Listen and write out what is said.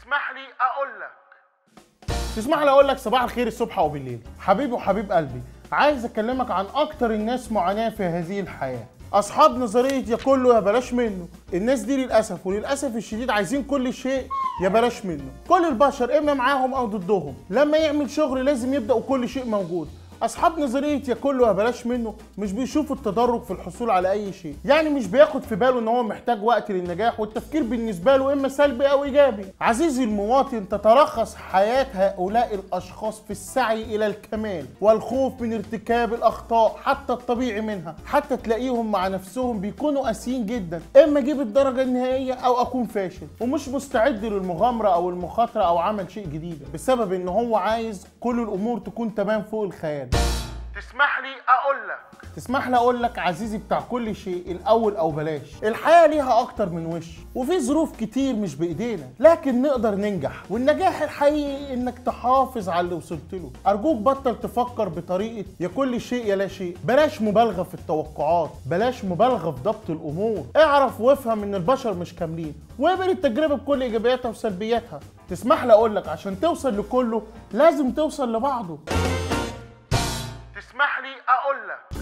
تسمح لي اقول لك تسمح لي اقول لك صباح الخير الصبح او بالليل حبيبي وحبيب قلبي عايز اكلمك عن اكتر الناس معاناه في هذه الحياه اصحاب نظريه يا كله يا بلاش منه الناس دي للاسف وللاسف الشديد عايزين كل شيء يا بلاش منه كل البشر اما معاهم او ضدهم لما يعمل شغل لازم يبدا وكل شيء موجود اصحاب نظريه يا كله يا بلاش منه مش بيشوفوا التدرج في الحصول على اي شيء يعني مش بياخد في باله ان هو محتاج وقت للنجاح والتفكير بالنسبه له اما سلبي او ايجابي عزيزي المواطن تتلخص حياه هؤلاء الاشخاص في السعي الى الكمال والخوف من ارتكاب الاخطاء حتى الطبيعي منها حتى تلاقيهم مع نفسهم بيكونوا قاسيين جدا اما اجيب الدرجه النهائيه او اكون فاشل ومش مستعد للمغامره او المخاطره او عمل شيء جديد بسبب ان هو عايز كل الامور تكون تمام فوق الخيال تسمح لي اقول لك تسمح لي اقول لك عزيزي بتاع كل شيء الاول او بلاش الحياه ليها اكتر من وش وفي ظروف كتير مش بايدينا لكن نقدر ننجح والنجاح الحقيقي انك تحافظ على اللي وصلت له ارجوك بطل تفكر بطريقه يا كل شيء يا لا شيء بلاش مبالغه في التوقعات بلاش مبالغه في ضبط الامور اعرف وافهم ان البشر مش كاملين وقبل التجربه بكل ايجابياتها وسلبياتها تسمح لي اقول لك عشان توصل لكله لازم توصل لبعضه تسمح لي اقول لك